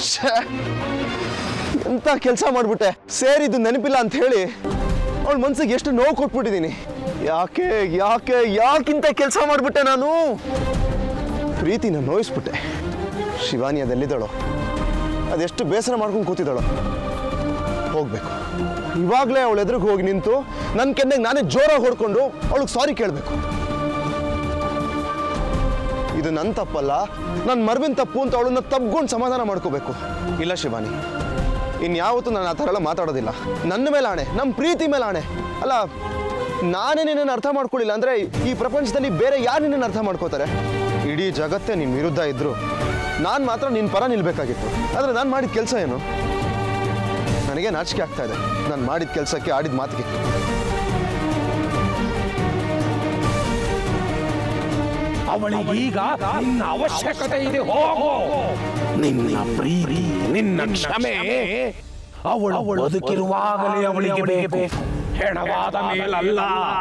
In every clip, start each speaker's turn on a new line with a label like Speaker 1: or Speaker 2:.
Speaker 1: ಶ್ಯೇ. ಎಂತ ಕೆಲಸ ಮಾಡ್ಬಿಟ್ಟೆ ಸೇರಿದ್ದು ನೆನಪಿಲ್ಲ ಅಂತ ಹೇಳಿ ಅವಳ ಮನ್ಸಿಗೆ ಎಷ್ಟು ನೋವು ಕೊಟ್ಬಿಟ್ಟಿದ್ದೀನಿ ಯಾಕೆ ಯಾಕೆ ಯಾಕಿಂತ ಕೆಲಸ ಮಾಡ್ಬಿಟ್ಟೆ ನಾನು ಪ್ರೀತಿನ ನೋಯಿಸ್ಬಿಟ್ಟೆ ಶಿವಾನಿ ಅದೆಲ್ಲಿದ್ದಾಳೋ ಅದೆಷ್ಟು ಬೇಸರ ಮಾಡ್ಕೊಂಡು ಕೂತಿದ್ದಾಳೋ ಹೋಗ್ಬೇಕು ಇವಾಗಲೇ ಅವಳ ಎದುರಿಗೆ ಹೋಗಿ ನಿಂತು ನನ್ನ ಕೆನ್ನೆಗೆ ನಾನೇ ಜೋರಾಗಿ ಹೊಡ್ಕೊಂಡು ಅವಳಿಗೆ ಸಾರಿ ಕೇಳಬೇಕು ಇದು ನನ್ನ ತಪ್ಪಲ್ಲ ನನ್ನ ಮರ್ವಿನ ತಪ್ಪು ಅಂತ ಅವಳನ್ನ ತಬ್ಕೊಂಡು ಸಮಾಧಾನ ಮಾಡ್ಕೋಬೇಕು ಇಲ್ಲ ಶಿವಾನಿ ಇನ್ಯಾವತ್ತೂ ನಾನು ಆ ಥರ ಎಲ್ಲ ಮಾತಾಡೋದಿಲ್ಲ ನನ್ನ ಮೇಲೆ ಆಣೆ ನಮ್ಮ ಪ್ರೀತಿ ಮೇಲೆ ಆಣೆ ಅಲ್ಲ ನಾನೇ ನಿನ್ನನ್ನು ಅರ್ಥ ಮಾಡ್ಕೊಳ್ಳಿಲ್ಲ ಅಂದರೆ ಈ ಪ್ರಪಂಚದಲ್ಲಿ ಬೇರೆ ಯಾರು ನಿನ್ನನ್ನು ಅರ್ಥ ಮಾಡ್ಕೋತಾರೆ ಇಡೀ ಜಗತ್ತೇ ನಿನ್ನ ವಿರುದ್ಧ ಇದ್ದರು ನಾನು ಮಾತ್ರ ನಿನ್ನ ಪರ ನಿಲ್ಬೇಕಾಗಿತ್ತು ಆದರೆ ನಾನು ಮಾಡಿದ ಕೆಲಸ ಏನು ನನಗೆ ನಾಚಿಕೆ ಆಗ್ತಾ ಇದೆ ನಾನು ಮಾಡಿದ ಕೆಲಸಕ್ಕೆ ಆಡಿದ ಮಾತಿಗೆ
Speaker 2: ಅವಳಿಗೆ ಈಗ ನಿನ್ನ ಅವಶ್ಯಕತೆ ಇದೆ ಹೋಗು ನಿನ್ನ ಪ್ರೀತಿ ನಿನ್ನ ಕ್ಷಮೆ ಅವಳು ಬದುಕಿರುವಾಗಲೇ ಅವಳಿಗೆ ಬೇಕು ಹೆಣವಾದ ಮೇಲಲ್ಲ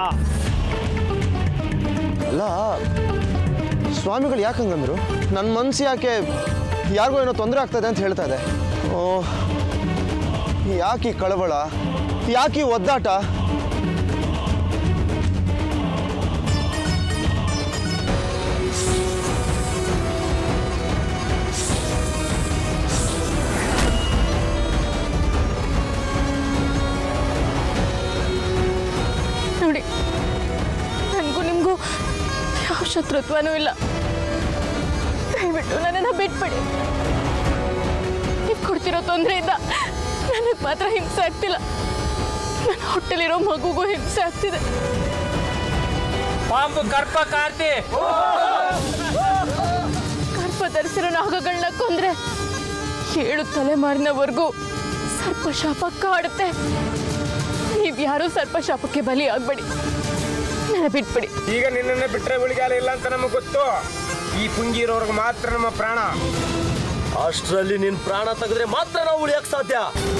Speaker 1: ಅಲ್ಲ ಸ್ವಾಮಿಗಳು ಯಾಕೆ ಹಂಗಂದ್ರು ನನ್ನ ಮನಸ್ಸು ಯಾಕೆ ಯಾರಿಗೋ ಏನೋ ತೊಂದರೆ ಆಗ್ತದೆ ಅಂತ ಹೇಳ್ತಾ ಇದೆ ಓ ಯಾಕೆ ಈ ಕಳವಳ ಯಾಕೆ ಈ ಒದ್ದಾಟ
Speaker 3: ನೋಡಿ ನನಗೂ ನಿಮಗೂ ಯಾವ ಶತ್ರುತ್ವನೂ ಇಲ್ಲ ದಯವಿಟ್ಟು ನನ್ನನ್ನು ಬಿಟ್ಬಿಡಿ ನೀವು ಕೊಡ್ತಿರೋ ತೊಂದರೆಯಿಂದ ನನಗೆ ಮಾತ್ರ ಹಿಂಸೆ ಆಗ್ತಿಲ್ಲ ನನ್ನ ಹೊಟ್ಟೆಲಿರೋ ಮಗುಗೂ ಹಿಂಸೆ ಆಗ್ತಿದೆ
Speaker 4: ಪಾಂಬು ಕರ್ಪ ಕಾರ್ತಿ
Speaker 3: ಗರ್ಭ ಧರಿಸಿರೋ ನಾಗಗಳನ್ನ ಕೊಂದ್ರೆ ಏಳು ತಲೆಮಾರಿನವರೆಗೂ ಸರ್ಪಶಾಪ ಕಾಡುತ್ತೆ ನೀವ್ಯಾರೂ ಸರ್ಪಶಾಪಕ್ಕೆ ಬಲಿ ಆಗ್ಬೇಡಿ ನನ್ನ ಬಿಟ್ಬಿಡಿ
Speaker 4: ಈಗ ನಿನ್ನನ್ನೇ ಬಿಟ್ರೆ ಉಳಿಗಾಲ ಇಲ್ಲ ಅಂತ ನಮಗೆ ಗೊತ್ತು ಈ ಪುಂಗಿ ಇರೋರ್ಗೆ ಮಾತ್ರ ನಮ್ಮ ಪ್ರಾಣ
Speaker 5: ಅಷ್ಟರಲ್ಲಿ ನಿನ್ ಪ್ರಾಣ ತೆಗೆದ್ರೆ ಮಾತ್ರ ನಾವು ಉಳಿಯಕ್ ಸಾಧ್ಯ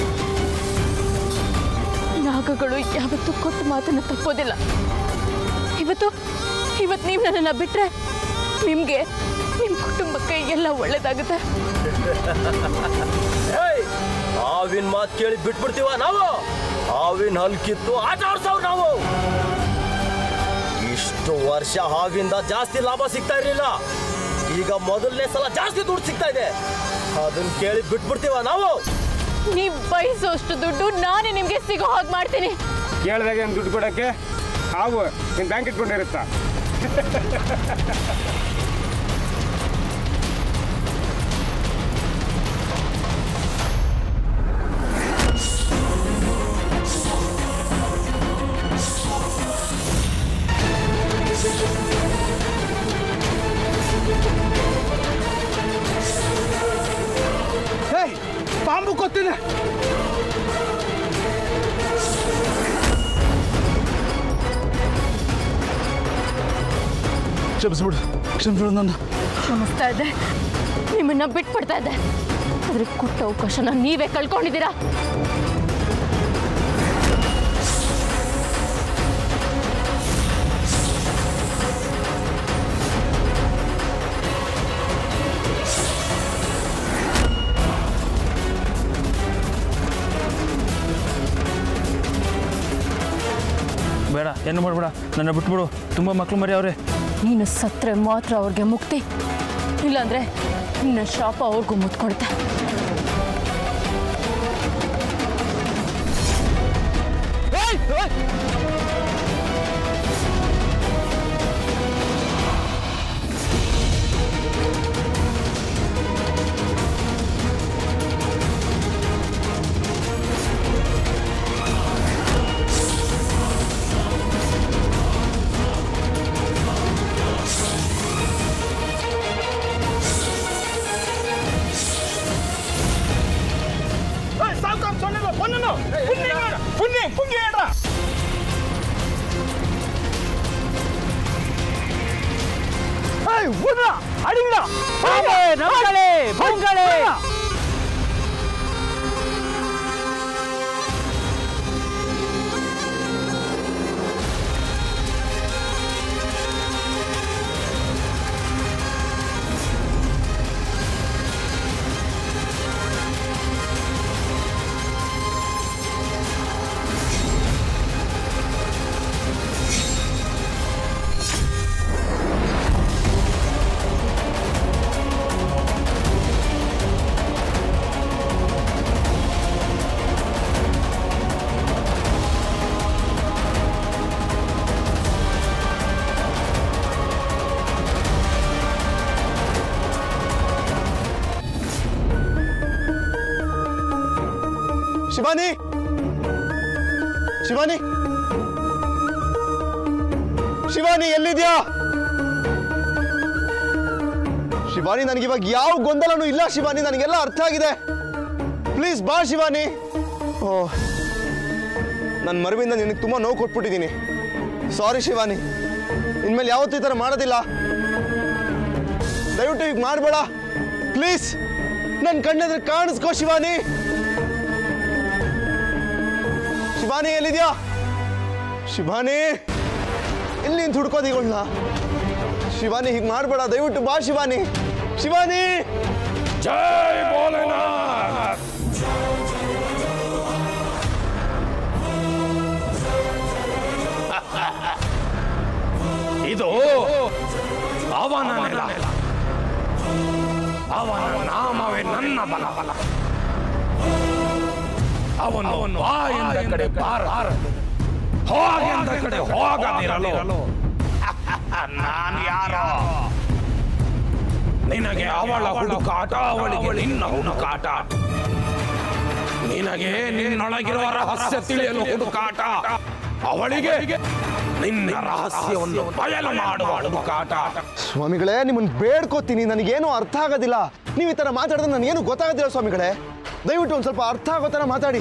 Speaker 3: ನಾಗಗಳು ಯಾವತ್ತೂ ಕೊಟ್ಟ ಮಾತನ್ನ ತಪ್ಪೋದಿಲ್ಲ ಇವತ್ತು ಇವತ್ತು ನೀವು ನನ್ನನ್ನು ಬಿಟ್ರೆ ನಿಮಗೆ ನಿಮ್ಮ ಕುಟುಂಬಕ್ಕೆ ಎಲ್ಲ ಒಳ್ಳೇದಾಗುತ್ತೆ
Speaker 5: ಏಯ್ ಹಾವಿನ ಮಾತು ಕೇಳಿ ಬಿಟ್ಬಿಡ್ತೀವ ನಾವು ಹಾವಿನ ಹಲ್ಕಿತ್ತು ಆಟ ಆಡ್ಸವ್ ನಾವು ಇಷ್ಟು ವರ್ಷ ಹಾವಿಂದ ಜಾಸ್ತಿ ಲಾಭ ಸಿಗ್ತಾ ಇರ್ಲಿಲ್ಲ ಈಗ ಮೊದಲನೇ ಸಲ ಜಾಸ್ತಿ ದುಡ್ಡು ಸಿಗ್ತಾ ಇದೆ ಅದನ್ನ ಕೇಳಿ ಬಿಟ್ಬಿಡ್ತೀವ ನಾವು
Speaker 3: ನೀವು ಬಯಸೋಷ್ಟು ದುಡ್ಡು ನಾನೇ ನಿಮಗೆ ಸಿಗೋ ಹಾಗೆ ಮಾಡ್ತೀನಿ
Speaker 4: ಕೇಳಿದಾಗ ಏನು ದುಡ್ಡು ಕೊಡೋಕ್ಕೆ ಹಾವು ನಿನ್ನ ಬ್ಯಾಂಕ್ ಇಟ್ಕೊಂಡಿರುತ್ತಾ
Speaker 2: ಪಾಂಬು ಕೊತ್ತಿದೆ
Speaker 1: ಕ್ಷಮಿಸ್ಬಿಡು ಕ್ಷಮಿಸ್ಬಿಡು ನನ್ನ
Speaker 3: ಕ್ಷಮಿಸ್ತಾ ಇದ್ದೆ ನಿಮ್ಮನ್ನ ಬಿಟ್ಬಿಡ್ತಾ ಇದ್ದೆ ಆದ್ರೆ ಕೊಟ್ಟ ಅವಕಾಶನ ನೀವೇ ಕಳ್ಕೊಂಡಿದ್ದೀರಾ
Speaker 6: ಬೇಡ ಏನು ಮಾಡಬೇಡ ನನ್ನ ಬಿಟ್ಬಿಡು ತುಂಬ ಮಕ್ಳು ಮರಿ ಅವ್ರೆ
Speaker 3: ನೀನು ಸತ್ರೆ ಮಾತ್ರ ಅವ್ರಿಗೆ ಮುಕ್ತಿ ಇಲ್ಲಾಂದ್ರೆ ನಿನ್ನ ಶಾಪ ಅವ್ರಿಗೂ ಮುತ್ಕೊಡುತ್ತೆ
Speaker 1: ಶಿವಾನಿ ಶಿವಾನಿ ಶಿವಾನಿ ಎಲ್ಲಿದ್ಯಾ ಶಿವಾನಿ ನನಗೆ ಇವಾಗ ಯಾವ ಗೊಂದಲನೂ ಇಲ್ಲ ಶಿವಾನಿ ನನಗೆಲ್ಲ ಅರ್ಥ ಆಗಿದೆ ಪ್ಲೀಸ್ ಬಾ ಶಿವಾನಿ ಓ ನನ್ನ ಮರವಿಂದ ನಿನಗೆ ತುಂಬ ನೋವು ಕೊಟ್ಬಿಟ್ಟಿದ್ದೀನಿ ಸಾರಿ ಶಿವಾನಿ ಇನ್ಮೇಲೆ ಯಾವತ್ತೂ ಈ ಥರ ಮಾಡೋದಿಲ್ಲ ದಯವಿಟ್ಟು ಈಗ ಮಾಡಬೇಡ ಪ್ಲೀಸ್ ನನ್ನ ಕಣ್ಣೆದ್ರೆ ಕಾಣಿಸ್ಕೋ ಶಿವಾನಿ ಶಿವಾನಿ ಎಲ್ಲಿದ್ಯಾ ಶಿವಾನಿ ಎಲ್ಲಿ ನಿಂತು ಹುಡ್ಕೋದು ಈಗಳ್ನ ಶಿವಾನಿ ಹೀಗೆ ಮಾಡಬೇಡ ದಯವಿಟ್ಟು ಬಾ ಶಿವಾನಿ ಶಿವಾನಿ
Speaker 2: ಜೈ ಭೋಲೆನಾಥ್ ಇದು ಅವನ ನೆಲ ಅವನ ನಾಮವೇ ನನ್ನ ಬಲ ಬಲ ಅವನು ಬಾ ಎಂದ ಕಡೆ ಬಾರ ಹೋಗೆಂದ ಕಡೆ ಹೋಗದಿರಲು ನಾನು ಯಾರೋ ನಿನಗೆ ಅವಳ ಹುಡುಕಾಟ ಅವಳಿಗೆ ನಿನ್ನ ಹುಡುಕಾಟ ನಿನಗೆ ನಿನ್ನೊಳಗಿರುವ ರಹಸ್ಯ ತಿಳಿಯಲು ಹುಡುಕಾಟ ಅವಳಿಗೆ ನಿನ್ನ ರಹಸ್ಯವನ್ನು ಬಯಲು ಮಾಡುವ ಹುಡುಕಾಟ
Speaker 1: ಸ್ವಾಮಿಗಳೇ ನಿಮ್ಮನ್ನು ಬೇಡ್ಕೋತೀನಿ ನನಗೇನು ಅರ್ಥ ಆಗೋದಿಲ್ಲ ನೀವು ಈ ಥರ ಮಾತಾಡಿದ್ರೆ ನನಗೇನು ಗೊತ್ತಾಗೋದಿಲ್ಲ ಸ್ವಾಮಿಗಳೇ ದಯವಿಟ್ಟು ಒಂದು ಸ್ವಲ್ಪ ಅರ್ಥ ಆಗೋ ಥರ ಮಾತಾಡಿ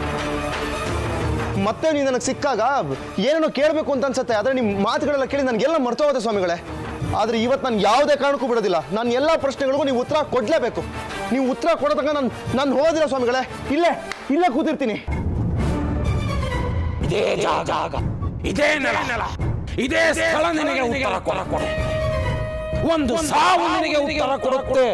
Speaker 1: ಮತ್ತೆ ನೀವು ನನಗೆ ಸಿಕ್ಕಾಗ ಏನೇನೋ ಕೇಳಬೇಕು ಅಂತ ಅನ್ಸುತ್ತೆ ಆದರೆ ನಿಮ್ಮ ಮಾತುಗಳೆಲ್ಲ ಕೇಳಿ ನನಗೆಲ್ಲ ಮರ್ತೋಗುತ್ತೆ ಸ್ವಾಮಿಗಳೇ ಆದರೆ ಇವತ್ತು ನಾನು ಯಾವುದೇ ಕಾರಣಕ್ಕೂ ಬಿಡೋದಿಲ್ಲ ನಾನು ಎಲ್ಲ ಪ್ರಶ್ನೆಗಳಿಗೂ ನೀವು ಉತ್ತರ ಕೊಡಲೇಬೇಕು ನೀವು ಉತ್ತರ ಕೊಡೋ ತನಕ ನಾನು ನಾನು ಹೋಗೋದಿಲ್ಲ ಸ್ವಾಮಿಗಳೇ ಇಲ್ಲೇ ಇಲ್ಲೇ ಕೂತಿರ್ತೀನಿ
Speaker 2: ಇದೇ ಜಾಗ ಇದೇ ನೆಲ ನೆಲ ಇದೇ ಸ್ಥಳ ನಿನಗೆ ಉತ್ತರ ಕೊಡ ಕೊಡೆ ಒಂದು ಸಾವು ನಿನಗೆ ಉತ್ತರ ಕೊಡುತ್ತೆ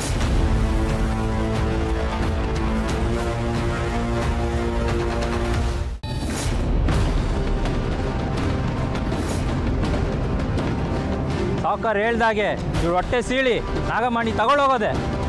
Speaker 7: ಸಾವುಕಾರ ಹೇಳ್ದಾಗೆ ಇವ್ರು ಹೊಟ್ಟೆ ಸೀಳಿ ನಾಗಮಣಿ ತಗೊಳ್ಳೋಗೋದೆ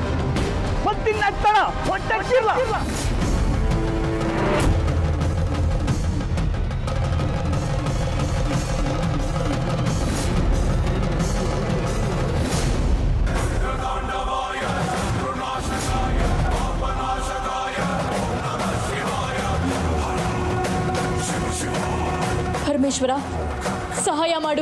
Speaker 3: ಪರಮೇಶ್ವರ ಸಹಾಯ ಮಾಡು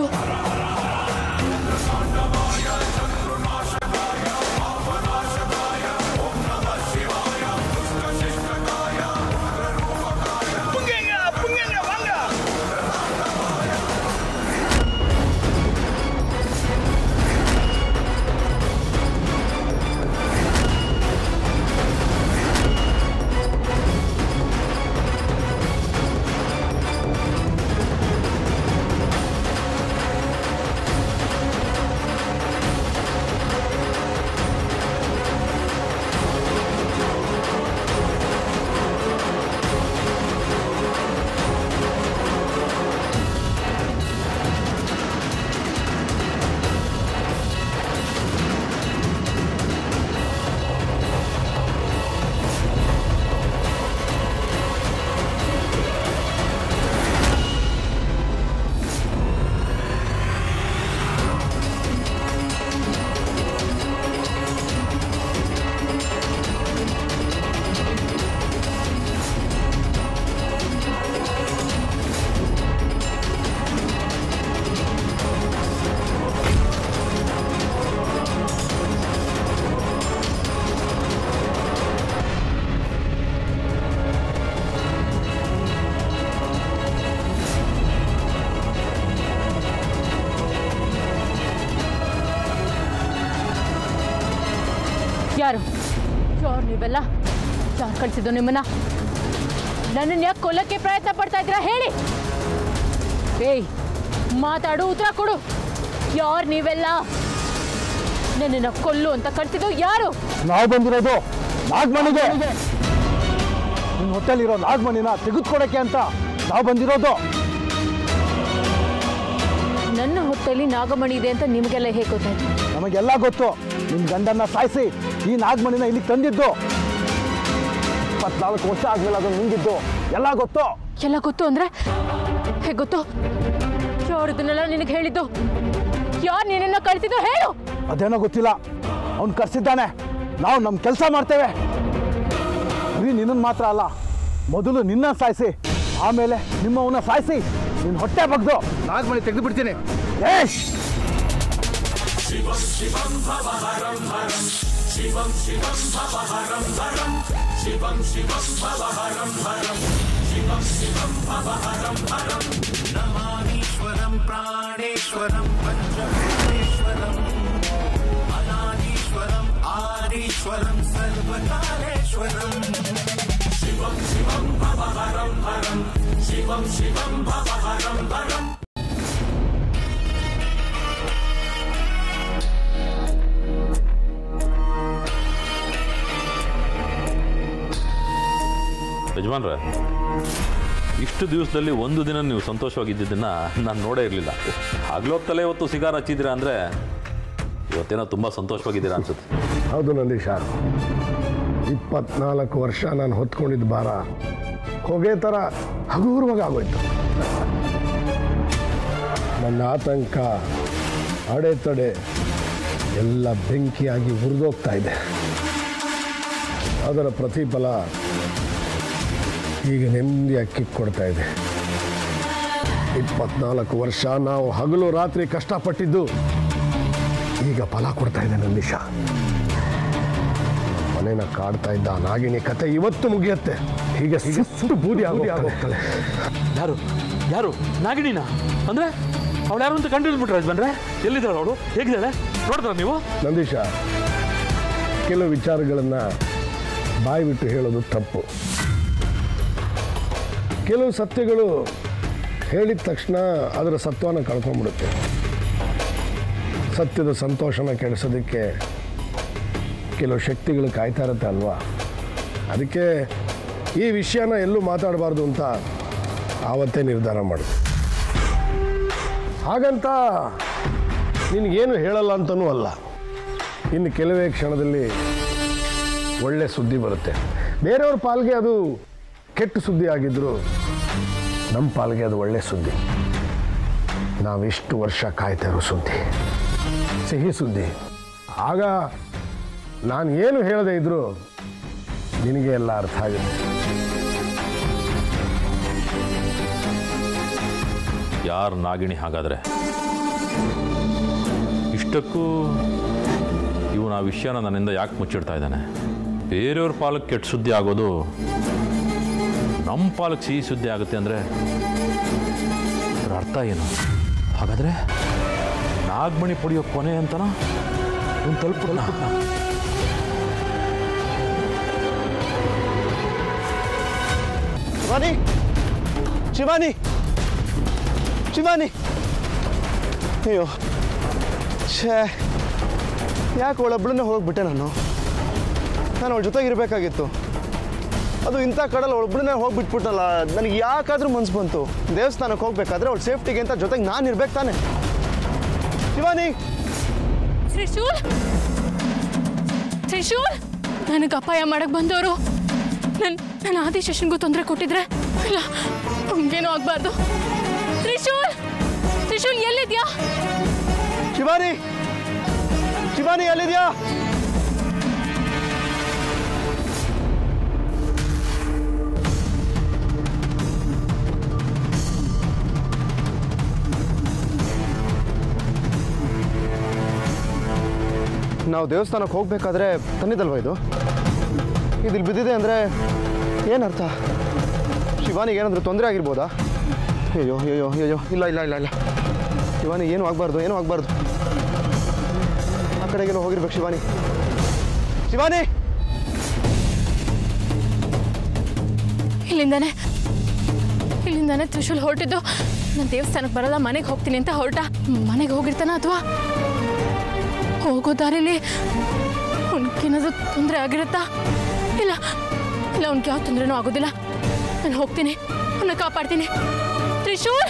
Speaker 3: ಯಾರು ಯಾರು ನೀವೆಲ್ಲ ಯಾರು ಕಳಿಸಿದ್ದು ನಿಮ್ಮನ್ನ ನನ್ನನ್ನು ಯಾಕೆ ಕೊಲ್ಲಕ್ಕೆ ಪ್ರಯತ್ನ ಪಡ್ತಾ ಇದ್ದೀರಾ ಹೇಳಿ ಏಯ್ ಮಾತಾಡು ಉತ್ತರ ಕೊಡು ಯಾರು ನೀವೆಲ್ಲ ನನ್ನನ್ನು ಕೊಲ್ಲು ಅಂತ ಕಳಿಸಿದ್ದು ಯಾರು
Speaker 8: ನಾವು ಬಂದಿರೋದು ನಾಗಮಣಿಗೆ ನಿನ್ನ ಹೊಟ್ಟೆಲಿರೋ ನಾಗಮಣಿನ ತೆಗೆದುಕೊಡಕ್ಕೆ ಅಂತ ನಾವು ಬಂದಿರೋದು
Speaker 3: ನನ್ನ ಹೊಟ್ಟೆಲಿ ನಾಗಮಣಿ ಇದೆ ಅಂತ ನಿಮಗೆಲ್ಲ ಹೇಗೆ ಗೊತ್ತಾಯ್ತು
Speaker 8: ನಮಗೆಲ್ಲ ಗೊತ್ತು ನಿನ್ನ ಗಂಡನ್ನ ಸಾಯಿಸಿ ಈ ನಾಗಮಣಿನ ಇಲ್ಲಿಗೆ ತಂದಿದ್ದು ಇಪ್ಪತ್ನಾಲ್ಕು ವರ್ಷ ಆದ್ಮೇಲೆ ಅದು ನಿಂಗಿದ್ದು ಎಲ್ಲ ಗೊತ್ತು
Speaker 3: ಎಲ್ಲ ಗೊತ್ತು ಅಂದ್ರೆ ಹೇಗೆ ಗೊತ್ತು ಯಾರು ಇದನ್ನೆಲ್ಲ ನಿನಗೆ ಹೇಳಿದ್ದು ಯಾರು ನಿನ್ನನ್ನು ಕಳಿಸಿದ್ದು ಹೇಳು
Speaker 8: ಅದೇನೋ ಗೊತ್ತಿಲ್ಲ ಅವ್ನು ಕರ್ಸಿದ್ದಾನೆ ನಾವು ನಮ್ಮ ಕೆಲಸ ಮಾಡ್ತೇವೆ ಬರೀ ನಿನ್ನನ್ನು ಮಾತ್ರ ಅಲ್ಲ ಮೊದಲು ನಿನ್ನ ಸಾಯಿಸಿ ಆಮೇಲೆ ನಿಮ್ಮವನ್ನ ಸಾಯಿಸಿ ನಿನ್ನ ಹೊಟ್ಟೆ ಬಗ್ದು ನಾಗಮಣಿ ತೆಗೆದು ಬಿಡ್ತೀನಿ ಏಶ್
Speaker 9: ಯಜಮಾನ್ರೆ ಇಷ್ಟು ದಿವಸದಲ್ಲಿ ಒಂದು ದಿನ ನೀವು ಸಂತೋಷವಾಗಿದ್ದದನ್ನು ನಾನು ನೋಡೇ ಇರಲಿಲ್ಲ ಹಗ್ಲೋಗ್ತಲೇ ಇವತ್ತು ಸಿಗಾರ್ ಹಚ್ಚಿದ್ದೀರಾ ಅಂದರೆ ಇವತ್ತೇನೋ ತುಂಬ ಸಂತೋಷವಾಗಿದ್ದೀರಾ ಅನ್ಸುತ್ತೆ
Speaker 10: ಹೌದು ನಂದೀಶ ಇಪ್ಪತ್ನಾಲ್ಕು ವರ್ಷ ನಾನು ಹೊತ್ಕೊಂಡಿದ್ದ ಭಾರ ಹೊಗೆ ಥರ ಹಗುರವಾಗಿ ಆಗೋಯ್ತು ನನ್ನ ಆತಂಕ ಅಡೆತಡೆ ಎಲ್ಲ ಬೆಂಕಿಯಾಗಿ ಉರಿದೋಗ್ತಾ ಇದೆ ಅದರ ಪ್ರತಿಫಲ ಈಗ ನೆಮ್ಮದಿಯಾಗಿ ಕಿಕ್ ಕೊಡ್ತಾ ಇದೆ ಇಪ್ಪತ್ನಾಲ್ಕು ವರ್ಷ ನಾವು ಹಗಲು ರಾತ್ರಿ ಕಷ್ಟಪಟ್ಟಿದ್ದು ಈಗ ಫಲ ಕೊಡ್ತಾ ಇದೆ ನಂದೀಶ ಮನೇನ ಕಾಡ್ತಾ ಇದ್ದ ಆ ನಾಗಿನಿ ಕತೆ ಇವತ್ತು ಮುಗಿಯುತ್ತೆ ಹೀಗೆ ಸುಟ್ಟು ಬೂದಿ ಆಗೋಗ್ತಾಳೆ
Speaker 6: ಯಾರು ಯಾರು ನಾಗಿಣಿನ ಅಂದ್ರೆ ಅವಳು ಯಾರು ಅಂತ ಕಂಡುಹಿಡ್ಬಿಟ್ರೆ ಯಜಮಾನ್ರೆ ಎಲ್ಲಿದ್ದಾಳೆ ಅವಳು ಹೇಗಿದ್ದಾಳೆ ನೋಡಿದ್ರ ನೀವು
Speaker 10: ನಂದೀಶ ಕೆಲವು ವಿಚಾರಗಳನ್ನು ಬಾಯಿ ಬಿಟ್ಟು ಹೇಳೋದು ತಪ್ಪು ಕೆಲವು ಸತ್ಯಗಳು ಹೇಳಿದ ತಕ್ಷಣ ಅದರ ಸತ್ವನ ಕಳ್ಕೊಂಡ್ಬಿಡುತ್ತೆ ಸತ್ಯದ ಸಂತೋಷನ ಕೆಡಿಸೋದಕ್ಕೆ ಕೆಲವು ಶಕ್ತಿಗಳು ಕಾಯ್ತಾ ಇರುತ್ತೆ ಅಲ್ವಾ ಅದಕ್ಕೆ ಈ ವಿಷಯನ ಎಲ್ಲೂ ಮಾತಾಡಬಾರ್ದು ಅಂತ ಆವತ್ತೇ ನಿರ್ಧಾರ ಮಾಡಿದೆ ಹಾಗಂತ ನಿನಗೇನು ಹೇಳಲ್ಲ ಅಂತನೂ ಅಲ್ಲ ಇನ್ನು ಕೆಲವೇ ಕ್ಷಣದಲ್ಲಿ ಒಳ್ಳೆ ಸುದ್ದಿ ಬರುತ್ತೆ ಬೇರೆಯವ್ರ ಪಾಲ್ಗೆ ಅದು ಕೆಟ್ಟ ಸುದ್ದಿ ಆಗಿದ್ರು ನಮ್ಮ ಪಾಲ್ಗೆ ಅದು ಒಳ್ಳೆ ಸುದ್ದಿ ನಾವಿಷ್ಟು ವರ್ಷ ಕಾಯ್ತಾ ಇರೋ ಸುದ್ದಿ ಸಿಹಿ ಸುದ್ದಿ ಆಗ ನಾನು ಏನು ಹೇಳದೇ ಇದ್ರು ನಿನಗೆ ಎಲ್ಲ ಅರ್ಥ ಆಗುತ್ತೆ
Speaker 9: ಯಾರು ನಾಗಿಣಿ ಹಾಗಾದರೆ ಇಷ್ಟಕ್ಕೂ ಇವನು ಆ ವಿಷಯನ ನನ್ನಿಂದ ಯಾಕೆ ಮುಚ್ಚಿಡ್ತಾ ಇದ್ದಾನೆ ಬೇರೆಯವ್ರ ಪಾಲಕ್ಕೆ ಕೆಟ್ಟ ಸುದ್ದಿ ಆಗೋದು ನಮ್ಮ ಪಾಲಕ್ಕೆ ಸಿಹಿ ಸುದ್ದಿ ಆಗುತ್ತೆ ಅಂದರೆ ಅದರ ಅರ್ಥ ಏನು ಹಾಗಾದರೆ ನಾಗಮಣಿ ಪುಡಿಯೋ ಕೊನೆ ಅಂತನಾ ಇವ್ನು ತಲುಪಿಲ್ಲ
Speaker 1: ಶಿವಾನಿ ಶಿವಾನಿ ಶಿವಾನಿ ಅಯ್ಯೋ ಛೇ ಯಾಕೆ ಅವಳೊಬ್ಬಳನ್ನೇ ಹೋಗ್ಬಿಟ್ಟೆ ನಾನು ನಾನು ಅವಳ ಜೊತೆಗೆ ಇರಬೇಕಾಗಿತ್ತು ಅದು ಇಂಥ ಕಡಲ್ಲಿ ಒಬ್ಬಳನ್ನೇ ಹೋಗ್ಬಿಟ್ಬಿಟ್ಟಲ್ಲ ನನಗೆ ಯಾಕಾದ್ರೂ ಮನ್ಸು ಬಂತು ದೇವಸ್ಥಾನಕ್ಕೆ ಹೋಗ್ಬೇಕಾದ್ರೆ ಅವಳ ಸೇಫ್ಟಿಗೆ ಅಂತ ಜೊತೆಗೆ ನಾನು ಇರ್ಬೇಕು ತಾನೆ ಶಿವಾನಿ
Speaker 3: ತ್ರಿಶೂಲ್ ತ್ರಿಶೂಲ್ ನನಗೆ ಅಪಾಯ ಮಾಡಕ್ ಬಂದವರು ನನ್ನ ನನ್ನ ಆದಿಶೇಷನ್ಗೂ ತೊಂದರೆ ಕೊಟ್ಟಿದ್ರೆ ಇಲ್ಲ ಹಂಗೇನೂ ಆಗ್ಬಾರ್ದು ತ್ರಿಶೂಲ್ ತ್ರಿಶೂಲ್ ಎಲ್ಲಿದ್ಯಾ
Speaker 1: ಶಿವಾನಿ ಶಿವಾನಿ ಎಲ್ಲಿದ್ಯಾ ನಾವು ದೇವಸ್ಥಾನಕ್ಕೆ ಹೋಗ್ಬೇಕಾದ್ರೆ ತಂದಿದ್ದಲ್ವ ಇದು ಇದು ಇಲ್ಲಿ ಬಿದ್ದಿದೆ ಅಂದರೆ ಏನರ್ಥ ಶಿವಾನಿಗೆ ಏನಾದರೂ ತೊಂದರೆ ಆಗಿರ್ಬೋದಾ ಅಯ್ಯೋ ಅಯ್ಯೋ ಅಯ್ಯೋ ಇಲ್ಲ ಇಲ್ಲ ಇಲ್ಲ ಇಲ್ಲ ಶಿವಾನಿ ಏನೂ ಆಗಬಾರ್ದು ಏನೂ ಆಗಬಾರ್ದು ಆ ಕಡೆಗೆಲ್ಲ ಹೋಗಿರ್ಬೇಕು ಶಿವಾನಿ ಶಿವಾನಿ
Speaker 3: ಇಲ್ಲಿಂದಾನೆ ಇಲ್ಲಿಂದಾನೆ ತ್ರಿಶೂಲ್ ಹೊರಟಿದ್ದು ನಾನು ದೇವಸ್ಥಾನಕ್ಕೆ ಬರಲ್ಲ ಮನೆಗೆ ಹೋಗ್ತೀನಿ ಅಂತ ಹೊರಟ ಮನೆಗೆ ಹೋಗಿರ್ತಾನ ಅಥವಾ ಹೋಗೋ ದಾರಿಲಿ ಅವ್ನಿಗೇನಾದ್ರೂ ತೊಂದರೆ ಆಗಿರುತ್ತಾ ಇಲ್ಲ ಇಲ್ಲ ಅವ್ನಿಗೆ ಯಾವ ತೊಂದರೆನೂ ಆಗೋದಿಲ್ಲ ನಾನು ಹೋಗ್ತೀನಿ ಅವನ್ನ ಕಾಪಾಡ್ತೀನಿ ತ್ರಿಶೂಲ್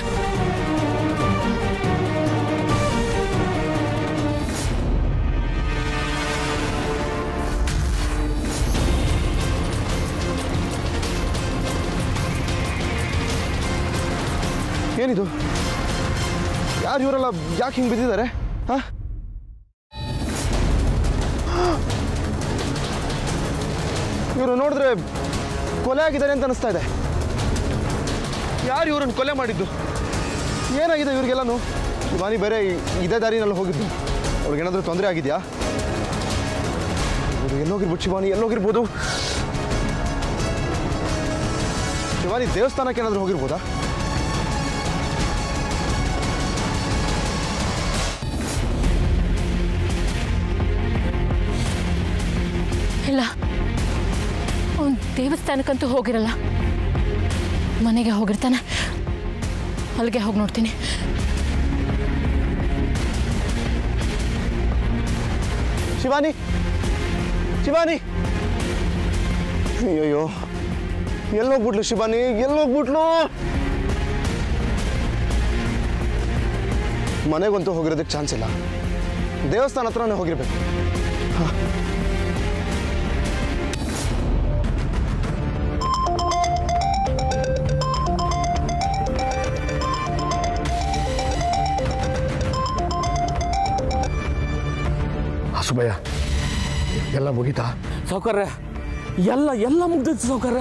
Speaker 1: ಏನಿದು ಯಾರು ಇವರೆಲ್ಲ ಯಾಕೆ ಹಿಂಗೆ ಬಿದ್ದಿದ್ದಾರೆ ಹಾ ಇವರು ನೋಡಿದ್ರೆ ಕೊಲೆ ಆಗಿದ್ದಾರೆ ಅಂತ ಅನಿಸ್ತಾ ಇದೆ ಯಾರು ಇವ್ರನ್ನ ಕೊಲೆ ಮಾಡಿದ್ದು ಏನಾಗಿದೆ ಇವ್ರಿಗೆಲ್ಲನು ಶಿವಾನಿ ಬೇರೆ ಈ- ಇದೇ ದಾರಿನಲ್ಲಿ ಹೋಗಿದ್ದು ಅವ್ರಿಗೇನಾದರೂ ತೊಂದರೆ ಆಗಿದೆಯಾ ಇವ್ರು ಎಲ್ಲೋಗಿರ್ಬೋದು ಶಿವಾನಿ ಎಲ್ಲೋಗಿರ್ಬೋದು ಶಿವಾನಿ ದೇವಸ್ಥಾನಕ್ಕೆ ಏನಾದರೂ ಹೋಗಿರ್ಬೋದಾ
Speaker 3: ಇಲ್ಲ ಅವನು ದೇವಸ್ಥಾನಕ್ಕಂತೂ ಹೋಗಿರಲ್ಲ ಮನೆಗೆ ಹೋಗಿರ್ತಾನೆ ಅಲ್ಲಿಗೆ ಹೋಗಿ ನೋಡ್ತೀನಿ
Speaker 1: ಶಿವಾನಿ ಶಿವಾನಿ ಅಯ್ಯಯ್ಯೋ ಎಲ್ಲೋಗ್ಬಿಟ್ಲು ಶಿವಾನಿ ಎಲ್ಲೋಗ್ಬಿಟ್ಲು ಮನೆಗಂತೂ ಹೋಗಿರೋದಕ್ಕೆ ಚಾನ್ಸ್ ಇಲ್ಲ ದೇವಸ್ಥಾನ ಹತ್ರನೇ ಹೋಗಿರ್ಬೇಕು ಹಾ.
Speaker 10: ಹಸುಬಯ್ಯ ಎಲ್ಲ ಮುಗೀತಾ
Speaker 6: ಸೌಕರ್ಯ ಎಲ್ಲ ಎಲ್ಲ ಮುಗ್ದೈತಿ ಸೌಕರ್ಯ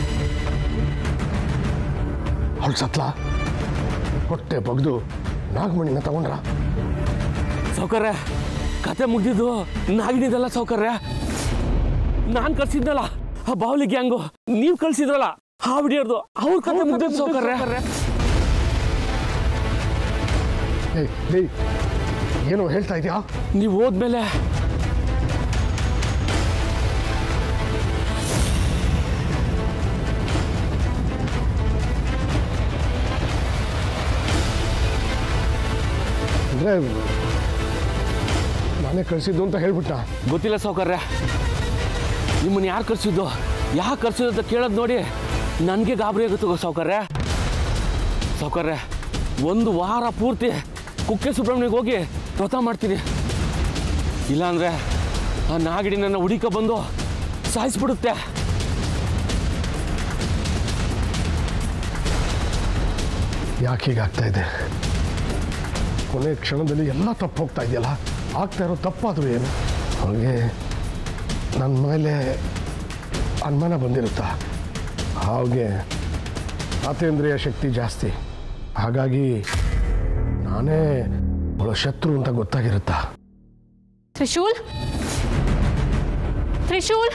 Speaker 10: ಅವಳು ಸತ್ಲ ಹೊಟ್ಟೆ ಬಗ್ದು ನಾಗಮಣಿನ ತಗೊಂಡ್ರ
Speaker 6: ಸೌಕರ್ಯ ಕತೆ ಮುಗ್ದಿದ್ದು ನಾಗಿನಿದಲ್ಲ ಸೌಕರ್ಯ ನಾನ್ ಕಳ್ಸಿದ್ನಲ್ಲ ಆ ಬಾವಲಿ ಗ್ಯಾಂಗು ನೀವ್ ಕಳ್ಸಿದ್ರಲ್ಲ ಆ ಬಿಡಿಯೋದು ಅವ್ರ ಕತೆ ಮುಗ್ದಿದ್ದು ಸೌಕರ್ಯ
Speaker 10: ಏಯ್ ಏಯ್ ಏನೋ ಹೇಳ್ತಾ ಇದೆಯಾ
Speaker 6: ನೀವು ಹೋದ್ಮೇಲೆ
Speaker 10: ಅಂದರೆ ನಾನೇ ಕಳಿಸಿದ್ದು ಅಂತ ಹೇಳ್ಬಿಟ್ಟ
Speaker 6: ಗೊತ್ತಿಲ್ಲ ಸೌಕರ್ಯ ನಿಮ್ಮನ್ನ ಯಾರು ಕರ್ಸಿದ್ದು ಯಾಕೆ ಕರ್ಸಿದ್ದು ಅಂತ ಕೇಳೋದು ನೋಡಿ ನನಗೆ ಗಾಬರಿ ಆಗುತ್ತೆ ಸೌಕರ್ಯ ಸೌಕರ್ಯ ಒಂದು ವಾರ ಪೂರ್ತಿ ಕುಕ್ಕೆ ಸುಬ್ರಹ್ಮಣ್ಯಗೆ ಹೋಗಿ ವ್ರತ ಮಾಡ್ತೀನಿ ಇಲ್ಲಾಂದ್ರೆ ಆ ನಾಗಿಡಿ ನನ್ನ ಹುಡುಕ ಬಂದು ಸಾಯಿಸ್ಬಿಡುತ್ತೆ
Speaker 10: ಯಾಕೆ ಹೀಗಾಗ್ತಾ ಇದೆ ಕೊನೆ ಕ್ಷಣದಲ್ಲಿ ಎಲ್ಲ ತಪ್ಪು ಹೋಗ್ತಾ ಇದೆಯಲ್ಲ ಆಗ್ತಾ ಇರೋ ತಪ್ಪಾದರೂ ಏನು ಅವನಿಗೆ ನನ್ನ ಮೇಲೆ ಅನುಮಾನ ಬಂದಿರುತ್ತಾ ಹಾಗೆ ಆತೇಂದ್ರಿಯ ಶಕ್ತಿ ಜಾಸ್ತಿ ಹಾಗಾಗಿ ನಾನೇ ಅವಳ ಶತ್ರು ಅಂತ ಗೊತ್ತಾಗಿರುತ್ತಾ
Speaker 3: ತ್ರಿಶೂಲ್ ತ್ರಿಶೂಲ್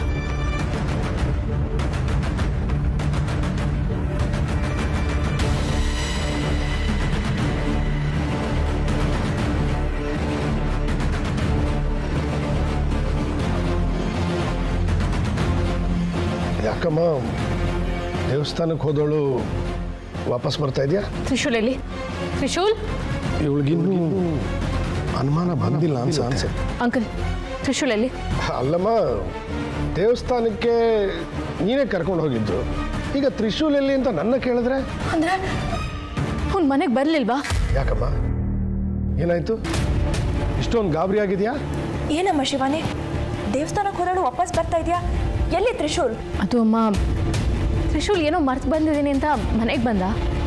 Speaker 10: ಯಾಕಮ್ಮ ದೇವಸ್ಥಾನಕ್ಕೆ ಹೋದವಳು ವಾಪಸ್ ಬರ್ತಾ ಇದೆಯಾ
Speaker 3: ತ್ರಿಶೂಲ್ ಎಲ್ಲಿ ತ್ರಿಶೂಲ್
Speaker 10: ಇವಳಿಗಿನ್ನೂ ಅನುಮಾನ ಬಂದಿಲ್ಲ ಅನ್ಸ ಅನ್ಸುತ್ತೆ
Speaker 3: ಅಂಕಲ್ ತ್ರಿಶೂಲ್ ಎಲ್ಲಿ
Speaker 10: ಅಲ್ಲಮ್ಮ ದೇವಸ್ಥಾನಕ್ಕೆ ನೀನೇ ಕರ್ಕೊಂಡು ಹೋಗಿದ್ದು ಈಗ ತ್ರಿಶೂಲ್ ಎಲ್ಲಿ ಅಂತ ನನ್ನ ಕೇಳಿದ್ರೆ
Speaker 3: ಅಂದ್ರೆ ಅವ್ನು ಮನೆಗೆ ಬರಲಿಲ್ವಾ
Speaker 10: ಯಾಕಮ್ಮ ಏನಾಯ್ತು ಇಷ್ಟೊಂದು ಗಾಬರಿ ಆಗಿದೆಯಾ
Speaker 11: ಏನಮ್ಮ ಶಿವಾನಿ ದೇವಸ್ಥಾನಕ್ಕೆ ಹೋದಳು ವಾಪಸ್ ಬರ್ತಾ ಇದೆಯಾ ಎಲ್ಲಿ ತ್ರಿಶೂಲ್
Speaker 3: ಅದು ಅಮ್ಮ ತ್ರಿಶೂಲ್ ಏನೋ ಮರ್ತು ಬಂದಿದ್ದೀನಿ ಅಂತ ಮನೆಗೆ ಬಂದ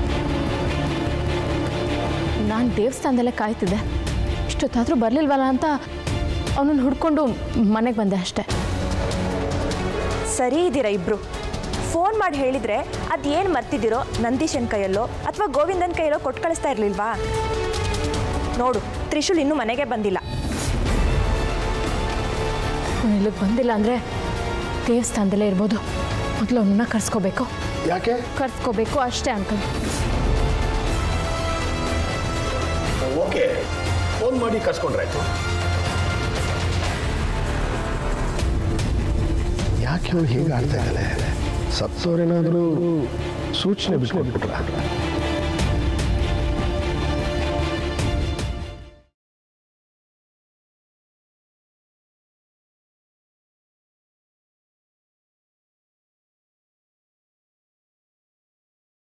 Speaker 3: ನಾನು ದೇವಸ್ಥಾನದಲ್ಲೇ ಕಾಯ್ತಿದ್ದೆ ಇಷ್ಟೊತ್ತಾದರೂ ಬರಲಿಲ್ವಲ್ಲ ಅಂತ ಅವನನ್ನು ಹುಡ್ಕೊಂಡು ಮನೆಗೆ ಬಂದೆ ಅಷ್ಟೇ
Speaker 11: ಸರಿ ಇದ್ದೀರಾ ಇಬ್ರು ಫೋನ್ ಮಾಡಿ ಹೇಳಿದ್ರೆ ಅದೇನು ಮರ್ತಿದ್ದೀರೋ ನಂದೀಶನ್ ಕೈಯಲ್ಲೋ ಅಥವಾ ಗೋವಿಂದನ್ ಕೈಯಲ್ಲೋ ಕೊಟ್ಟು ಕಳಿಸ್ತಾ ಇರಲಿಲ್ವಾ ನೋಡು ತ್ರಿಶೂಲ್ ಇನ್ನೂ ಮನೆಗೆ ಬಂದಿಲ್ಲ
Speaker 3: ಅವ್ನು ಇಲ್ಲಿಗೆ ಬಂದಿಲ್ಲ ಅಂದರೆ ದೇವಸ್ಥಾನದಲ್ಲೇ ಇರ್ಬೋದು ಮೊದಲು ಅವನ್ನ ಕರ್ಸ್ಕೋಬೇಕು
Speaker 10: ಯಾಕೆ
Speaker 3: ಕರ್ಸ್ಕೋಬೇಕು ಅಷ್ಟೇ ಅಂಕಲ್
Speaker 10: ಓಕೆ ಫೋನ್ ಮಾಡಿ ಕರ್ಸ್ಕೊಂಡ್ರಾಯ್ತು ಯಾಕೆ ಇವಳು ಹೀಗೆ ಆಡ್ತಾ ಇದ್ದಾಳೆ ಸತ್ತೋರೇನಾದರೂ ಸೂಚನೆ ಬಿಟ್ಕೊಟ್ಬಿಟ್ರ